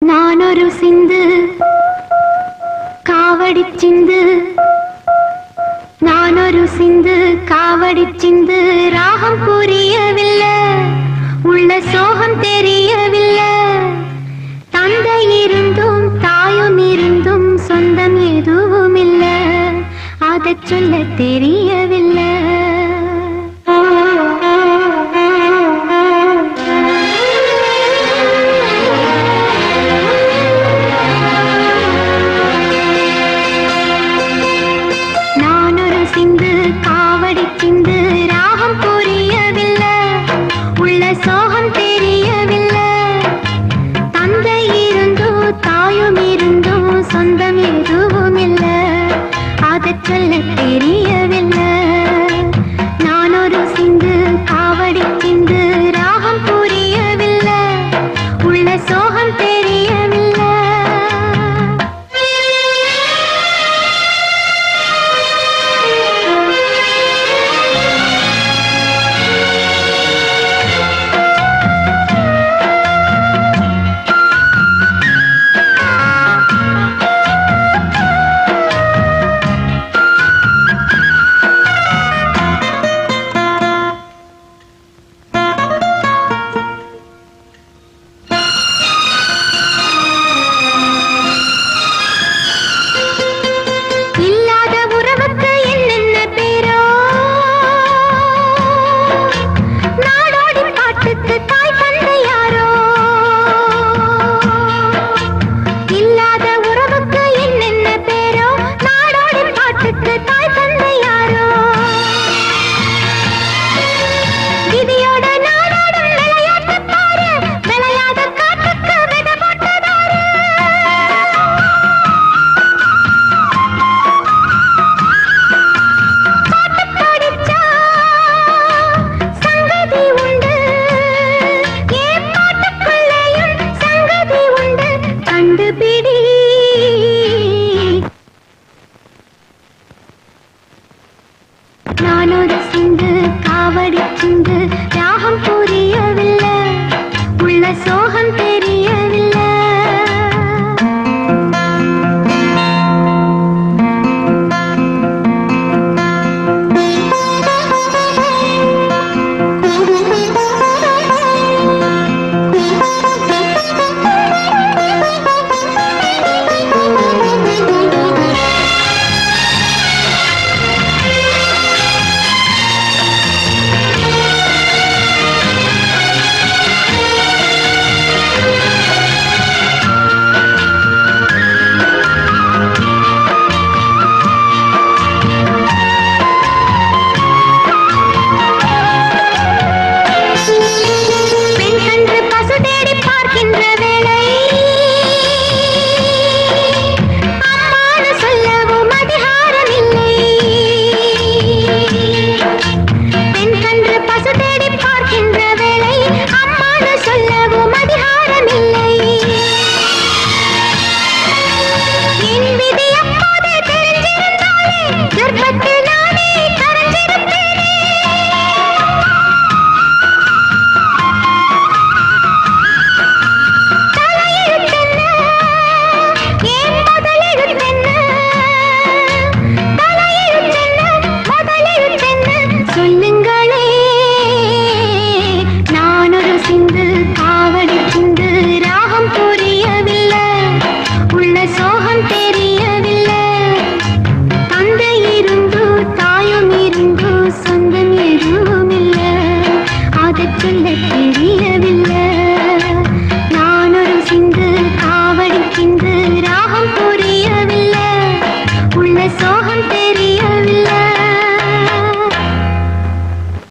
நான் ஒரு சிந்து காவடி சிந்து நான் ஒரு சிந்து காவடி சிந்து ராகம் புரியவில்லை உள்ள சோகம் தெரியவில்லை தந்தை இருந்தும் தாயும் இருந்தும் சொந்தம் எதுவும் இல்ல அதைச் சொல்ல தெரியவில்லை நான் ஒரு சிந்து காவடி சிந்து ராகம் புரியவில்லை உள்ள சோகம் தெரியவில்லை தந்தை இருந்தோ தாயும் இருந்தோ சொந்தம் எதுவும் இல்ல அதைச் சொல்ல தெரியவில்லை நான் ஒரு சிந்து காவடி சிந்து ராகம் புரியவில்லை உள்ள சோகம் தெரியவில்லை இல்லாத உறவுக்கு என்னென்ன பேரோ நாடோடி பாட்டுக்கு தாய் தந்தை யாரோ இல்லாத உறவுக்கு என்னென்ன பேரோ நாடோடி பாட்டுக்கு தாய் தந்தை யாரோ விதியோட நாடாடும் விளையாட்டு பாரு விளையாத காட்டுக்கு வித போட்டதாரு படிச்சா சங்கதி உண்டு ஏன் பாட்டுக்குள்ளேயும் சங்கதி உண்டு கண்டுபிடி நானொரு சிந்து காவடி சிந்து ராகம் புரியவில்லை உள்ள சோகம் தெரியவில்லை பெண் கன்று பசு தேடி பார்க்கின்ற வேளை அம்மானு சொல்லவும் அதிகாரம் இல்லை பெண் கன்று பசு தேடி பார்க்கின்ற வேளை அம்மானு சொல்லவும் அதிகாரம் இல்லை என் விதி அப்போதே தெரிஞ்சிருந்தாலே கர்ப்பத்தில் நானே கரைஞ்சிருப்பேனே தலையெழுத்தென்ன? ஏன் முதலெழுத்தென்ன? தலையெழுத்தென்ன? முதலெழுத்தென்ன? சொல்லுங்களே நான் ஒரு சிந்து காவடி சிந்து ராகம் புரியவில்லை உள்ள சோகம் தெரியவில்லை தந்தை இருந்தோ தாயும் இருந்தோ சொந்தம் எதுவும் இல்லை அதைச் சொல்ல தெரியவில்லை